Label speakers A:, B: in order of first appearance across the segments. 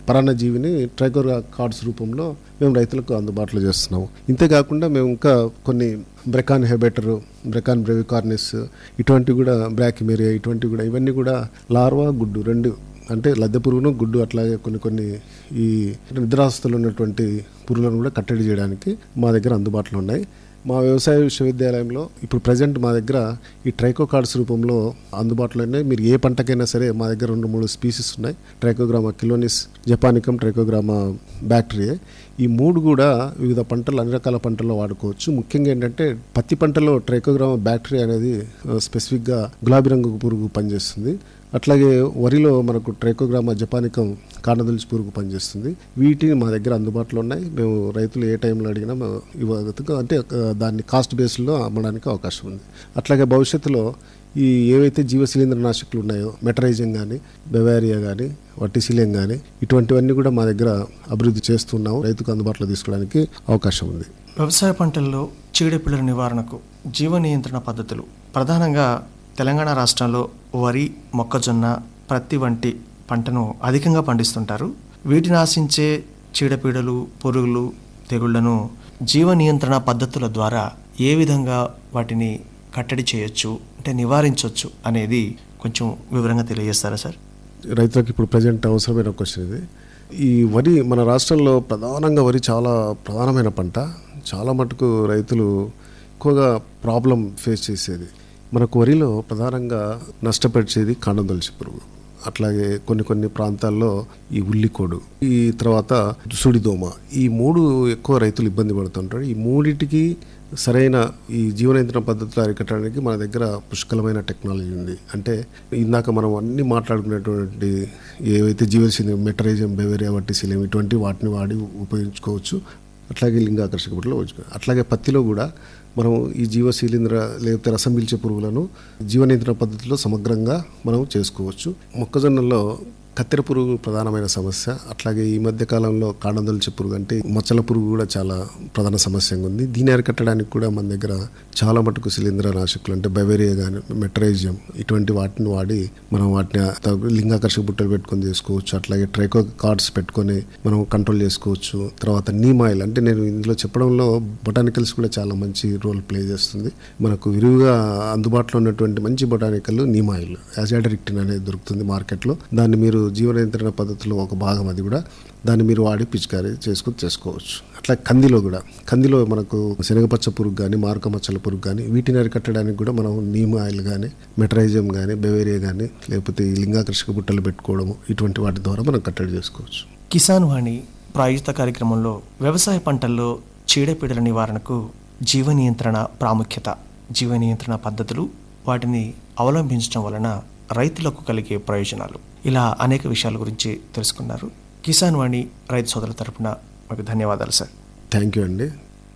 A: పరాన్నజీవిని TRICOR cards రూపంలో మేము రైతులకు అందుబాటులో చేస్తున్నాము ఇంతేకాకుండా మేము ఇంకా కొన్ని బ్రెకాన్ హెబెటర్ బ్రెకాన్ బ్రెవికార్నిస్ ఇటువంటివి కూడా బ్రాకిమేరియా ఇటువంటివి కూడా ఇవన్నీ కూడా లార్వా గుడ్డు రెండు అంటే లద్దె పురుగును గుడ్డు అట్లాగే కొన్ని కొన్ని ఈ నిద్రాస్తులు ఉన్నటువంటి పురుగులను కూడా కట్టడి చేయడానికి మా దగ్గర అందుబాటులో ఉన్నాయి మా వ్యవసాయ విశ్వవిద్యాలయంలో ఇప్పుడు ప్రజెంట్ మా దగ్గర ఈ ట్రైకో కార్డ్స్ రూపంలో అందుబాటులో ఉన్నాయి మీరు ఏ పంటకైనా సరే మా దగ్గర రెండు మూడు స్పీసీస్ ఉన్నాయి ట్రైకోగ్రామా కిలోనిస్ జపానికం ట్రైకోగ్రామా బ్యాక్టీరియా ఈ మూడు కూడా వివిధ పంటలు అన్ని రకాల పంటల్లో వాడుకోవచ్చు ముఖ్యంగా ఏంటంటే పత్తి పంటలో ట్రైకోగ్రామా బ్యాక్టీరియా అనేది ఆ, స్పెసిఫిక్గా గులాబీ రంగు పురుగు పనిచేస్తుంది అట్లాగే వరిలో మనకు ట్రైకోగ్రామా జపానికం కాండదొలిచి పురుగు పనిచేస్తుంది వీటిని మా దగ్గర అందుబాటులో ఉన్నాయి మేము రైతులు ఏ టైంలో అడిగినా మేము ఇవ్వగలుగుతాం అంటే ఆ, దాన్ని కాస్ట్ బేస్లో అమ్మడానికి అవకాశం ఉంది అట్లాగే భవిష్యత్తులో ఈ ఏవైతే జీవశిలీంద్ర నాశకులు ఉన్నాయో మెటరైజింగ్ కానీ బెవారియా కానీ వట్టిశీలియం కానీ ఇటువంటివన్నీ కూడా మా దగ్గర అభివృద్ధి చేస్తున్నాము రైతుకు అందుబాటులో తీసుకోవడానికి అవకాశం ఉంది
B: వ్యవసాయ పంటల్లో చీడపీడల నివారణకు జీవ నియంత్రణ పద్ధతులు ప్రధానంగా తెలంగాణ రాష్ట్రంలో వరి మొక్కజొన్న ప్రత్తి వంటి పంటను అధికంగా పండిస్తుంటారు వీటిని ఆశించే చీడపీడలు పురుగులు తెగుళ్లను జీవ నియంత్రణ పద్ధతుల ద్వారా ఏ విధంగా వాటిని కట్టడి చేయొచ్చు అంటే నివారించవచ్చు అనేది కొంచెం వివరంగా తెలియజేస్తారా సార్
A: రైతులకు ఇప్పుడు ప్రజెంట్ అవసరమైన క్వశ్చన్ ఇది ఈ వరి మన రాష్ట్రంలో ప్రధానంగా వరి చాలా ప్రధానమైన పంట చాలా మటుకు రైతులు ఎక్కువగా ప్రాబ్లం ఫేస్ చేసేది మనకు వరిలో ప్రధానంగా నష్టపరిచేది కాండందొలిచి పురుగు అట్లాగే కొన్ని కొన్ని ప్రాంతాల్లో ఈ ఉల్లికోడు ఈ తర్వాత సుడిదోమ ఈ మూడు ఎక్కువ రైతులు ఇబ్బంది పడుతుంటారు ఈ మూడిటికి సరైన ఈ జీవనియంత్రణ పద్ధతులు అరికట్టడానికి మన దగ్గర పుష్కలమైన టెక్నాలజీ ఉంది అంటే ఇందాక మనం అన్ని మాట్లాడుకునేటువంటి ఏవైతే జీవశిలి మెటరైజం బెవేరియా వట్టిశీలం ఇటువంటి వాటిని వాడి ఉపయోగించుకోవచ్చు అట్లాగే లింగాకర్షక పుట్టలో ఉంచుకోవచ్చు అట్లాగే పత్తిలో కూడా మనం ఈ జీవశీలింద్ర లేకపోతే రసం పీల్చే పురుగులను జీవనియంత్రణ పద్ధతిలో సమగ్రంగా మనం చేసుకోవచ్చు మొక్కజొన్నలో కత్తెర పురుగు ప్రధానమైన సమస్య అట్లాగే ఈ మధ్య కాలంలో కాండదొలిచే పురుగు అంటే మచ్చల పురుగు కూడా చాలా ప్రధాన సమస్యగా ఉంది దీన్ని అరికట్టడానికి కూడా మన దగ్గర చాలా మటుకు శిలీంద్ర నాశకులు అంటే బెవేరియా కానీ మెట్రైజియం ఇటువంటి వాటిని వాడి మనం వాటిని త- లింగాకర్షక బుట్టలు పెట్టుకొని చేసుకోవచ్చు అట్లాగే ట్రైకో కార్డ్స్ పెట్టుకొని మనం కంట్రోల్ చేసుకోవచ్చు తర్వాత నీమ్ ఆయిల్ అంటే నేను ఇందులో చెప్పడంలో బొటానికల్స్ కూడా చాలా మంచి రోల్ ప్లే చేస్తుంది మనకు విరివిగా అందుబాటులో ఉన్నటువంటి మంచి బొటానికల్ నీమ్ ఆయిల్ యాజాడరిక్టిన్ అనేది దొరుకుతుంది మార్కెట్లో దాన్ని మీరు జీవ నియంత్రణ పద్ధతిలో ఒక భాగం అది కూడా దాన్ని మీరు వాడి పిచికారీ చేసుకుని చేసుకోవచ్చు అట్లా కందిలో కూడా కందిలో మనకు శనగపచ్చ పురుగు కానీ మారక మచ్చల పురుగు కానీ వీటిని అరికట్టడానికి కూడా మనం నీమ్ ఆయిల్ కానీ మెటరైజం కానీ బెవేరియా కానీ లేకపోతే ఈ లింగాకర్షక బుట్టలు పెట్టుకోవడము ఇటువంటి వాటి ద్వారా మనం కట్టడి చేసుకోవచ్చు
B: కిసాన్ వాణి ప్రాయోజిత కార్యక్రమంలో వ్యవసాయ పంటల్లో చీడపీడల నివారణకు జీవ నియంత్రణ ప్రాముఖ్యత జీవ నియంత్రణ పద్ధతులు వాటిని అవలంబించడం వలన రైతులకు కలిగే ప్రయోజనాలు ఇలా అనేక విషయాల గురించి తెలుసుకున్నారు కిసాన్ వాణి రైతు సోదరుల తరపున మీకు ధన్యవాదాలు సార్
A: థ్యాంక్ యూ అండి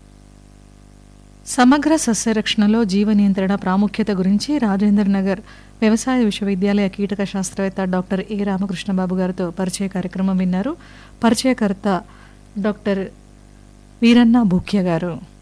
C: సమగ్ర సస్యరక్షణలో జీవ నియంత్రణ ప్రాముఖ్యత గురించి రాజేంద్ర నగర్ వ్యవసాయ విశ్వవిద్యాలయ కీటక శాస్త్రవేత్త డాక్టర్ ఏ రామకృష్ణబాబు గారితో పరిచయ కార్యక్రమం విన్నారు పరిచయకర్త డాక్టర్ వీరన్న భూక్య గారు